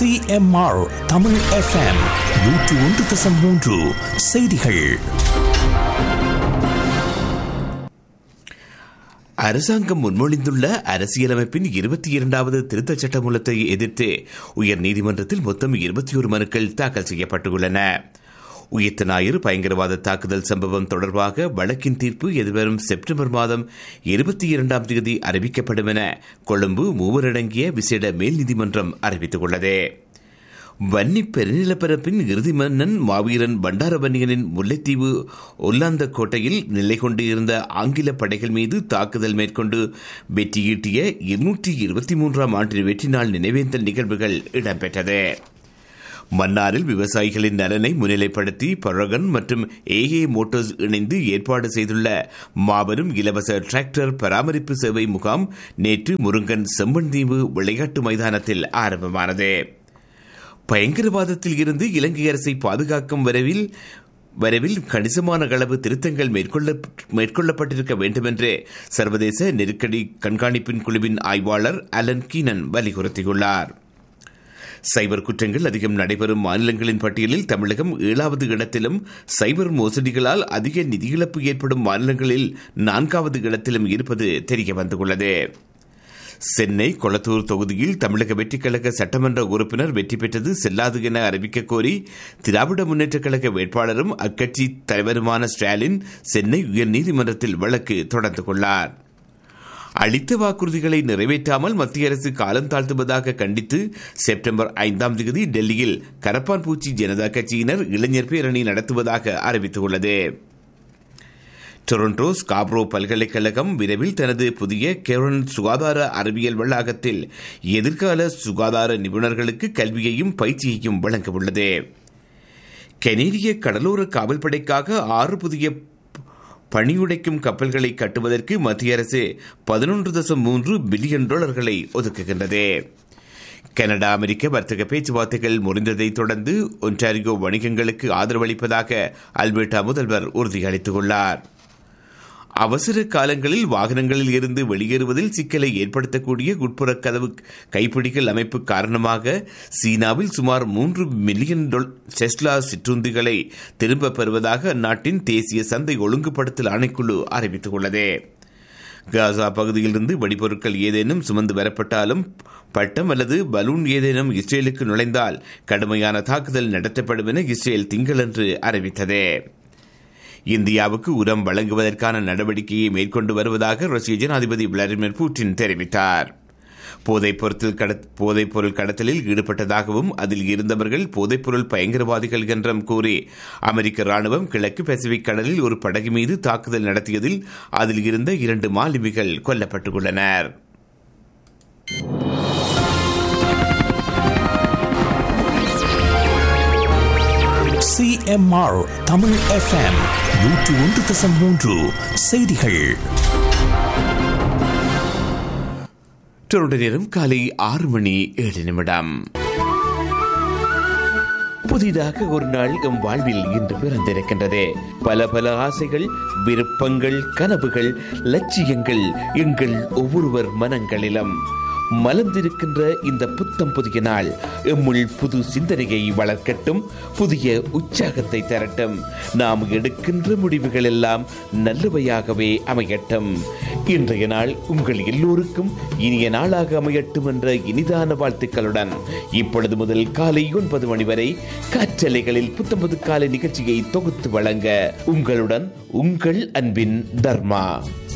CMR Tamil FM நூற்று ஒன்று தசம் மூன்று செய்திகள் அரசாங்கம் முன்மொழிந்துள்ள அரசியலமைப்பின் இருபத்தி இரண்டாவது திருத்தச் சட்டமூலத்தை எதிர்த்து உயர் நீதிமன்றத்தில் மொத்தம் இருபத்தி ஒரு மனுக்கள் தாக்கல் செய்யப்பட்டுள்ளன உயிர்த்த ஞாயிறு பயங்கரவாத தாக்குதல் சம்பவம் தொடர்பாக வழக்கின் தீர்ப்பு எதிர்வரும் செப்டம்பர் மாதம் இருபத்தி இரண்டாம் தேதி அறிவிக்கப்படும் என கொழும்பு மூவரடங்கிய விசேட மேல் நீதிமன்றம் அறிவித்துள்ளது வன்னி பெருநிலப்பரப்பின் இறுதி மன்னன் மாவீரன் பண்டாரவன்னியனின் முல்லைத்தீவு ஒல்லாந்த கோட்டையில் நிலை கொண்டு இருந்த ஆங்கில படைகள் மீது தாக்குதல் மேற்கொண்டு வெற்றியீட்டிய இருநூற்றி இருபத்தி மூன்றாம் ஆண்டு வெற்றி நாள் நினைவேந்தல் நிகழ்வுகள் இடம்பெற்றது மன்னாரில் விவசாயிகளின் நலனை முன்னிலைப்படுத்தி பரகன் மற்றும் ஏஏ மோட்டார்ஸ் இணைந்து ஏற்பாடு செய்துள்ள மாபெரும் இலவச டிராக்டர் பராமரிப்பு சேவை முகாம் நேற்று முருங்கன் செம்மண்தீவு விளையாட்டு மைதானத்தில் ஆரம்பமானது பயங்கரவாதத்தில் இருந்து இலங்கை அரசை பாதுகாக்கும் வரைவில் வரவில் கணிசமான அளவு திருத்தங்கள் மேற்கொள்ள மேற்கொள்ளப்பட்டிருக்க வேண்டும் என்று சர்வதேச நெருக்கடி கண்காணிப்பின் குழுவின் ஆய்வாளர் அலன் கீனன் வலியுறுத்தியுள்ளார் சைபர் குற்றங்கள் அதிகம் நடைபெறும் மாநிலங்களின் பட்டியலில் தமிழகம் ஏழாவது இடத்திலும் சைபர் மோசடிகளால் அதிக நிதி இழப்பு ஏற்படும் மாநிலங்களில் நான்காவது இடத்திலும் இருப்பது தெரிய வந்துள்ளது சென்னை கொளத்தூர் தொகுதியில் தமிழக வெற்றிக் கழக சட்டமன்ற உறுப்பினர் வெற்றி பெற்றது செல்லாது என அறிவிக்க கோரி திராவிட முன்னேற்றக் கழக வேட்பாளரும் அக்கட்சி தலைவருமான ஸ்டாலின் சென்னை உயர்நீதிமன்றத்தில் வழக்கு தொடர்ந்து கொண்டார் அளித்த வாக்குறுதிகளை நிறைவேற்றாமல் மத்திய அரசு காலம் தாழ்த்துவதாக கண்டித்து செப்டம்பர் ஐந்தாம் தேதி டெல்லியில் கரப்பான் பூச்சி ஜனதா கட்சியினர் இளைஞர் பேரணி நடத்துவதாக அறிவித்துள்ளது டொரண்டோ ஸ்காப்ரோ பல்கலைக்கழகம் விரைவில் தனது புதிய கேரன் சுகாதார அறிவியல் வளாகத்தில் எதிர்கால சுகாதார நிபுணர்களுக்கு கல்வியையும் பயிற்சியையும் வழங்கவுள்ளது கனேடிய கடலோர காவல்படைக்காக ஆறு புதிய பணியுடைக்கும் கப்பல்களை கட்டுவதற்கு மத்திய அரசு பதினொன்று தசம் மூன்று பில்லியன் டாலர்களை ஒதுக்குகின்றது கனடா அமெரிக்க வர்த்தக பேச்சுவார்த்தைகள் முறிந்ததைத் தொடர்ந்து ஒன்டாரியோ வணிகங்களுக்கு ஆதரவளிப்பதாக அல்பர்டா முதல்வர் உறுதியளித்துள்ளார் அவசர காலங்களில் வாகனங்களில் இருந்து வெளியேறுவதில் சிக்கலை ஏற்படுத்தக்கூடிய உட்புற கதவு கைப்பிடிகள் அமைப்பு காரணமாக சீனாவில் சுமார் மூன்று மில்லியன் செஸ்லா சிற்றுந்திகளை திரும்பப் பெறுவதாக அந்நாட்டின் தேசிய சந்தை ஒழுங்குபடுத்தல் ஆணைக்குழு அறிவித்துள்ளது காசா பகுதியிலிருந்து வெடிபொருட்கள் ஏதேனும் சுமந்து வரப்பட்டாலும் பட்டம் அல்லது பலூன் ஏதேனும் இஸ்ரேலுக்கு நுழைந்தால் கடுமையான தாக்குதல் நடத்தப்படும் என இஸ்ரேல் திங்களன்று அறிவித்தது இந்தியாவுக்கு உரம் வழங்குவதற்கான நடவடிக்கையை மேற்கொண்டு வருவதாக ரஷ்ய ஜனாதிபதி விளாடிமிர் புட்டின் தெரிவித்தார் போதைப் பொருள் கடத்தலில் ஈடுபட்டதாகவும் அதில் இருந்தவர்கள் போதைப்பொருள் பயங்கரவாதிகள் என்றும் கூறி அமெரிக்க ராணுவம் கிழக்கு பசிபிக் கடலில் ஒரு படகு மீது தாக்குதல் நடத்தியதில் அதில் இருந்த இரண்டு மாலுமிகள் கொல்லப்பட்டுள்ளனர் சிஎம்ஆர் தமிழ் எஃப்எம் நூற்று ஒன்று தசம் மூன்று செய்திகள் தொடர் நேரம் காலை ஆறு மணி ஏழு நிமிடம் புதிதாக ஒரு நாள் எம் வாழ்வில் இன்று பிறந்திருக்கின்றது பல பல ஆசைகள் விருப்பங்கள் கனவுகள் லட்சியங்கள் எங்கள் ஒவ்வொருவர் மனங்களிலும் மலர்ந்திருக்கின்ற இந்த புத்தம் புதிய நாள் எம்முள் புது சிந்தனையை வளர்க்கட்டும் புதிய உற்சாகத்தை தரட்டும் நாம் எடுக்கின்ற முடிவுகள் எல்லாம் நல்லவையாகவே அமையட்டும் இன்றைய நாள் உங்கள் எல்லோருக்கும் இனிய நாளாக அமையட்டும் என்ற இனிதான வாழ்த்துக்களுடன் இப்பொழுது முதல் காலை ஒன்பது மணி வரை காற்றலைகளில் புத்தம்பது காலை நிகழ்ச்சியை தொகுத்து வழங்க உங்களுடன் உங்கள் அன்பின் தர்மா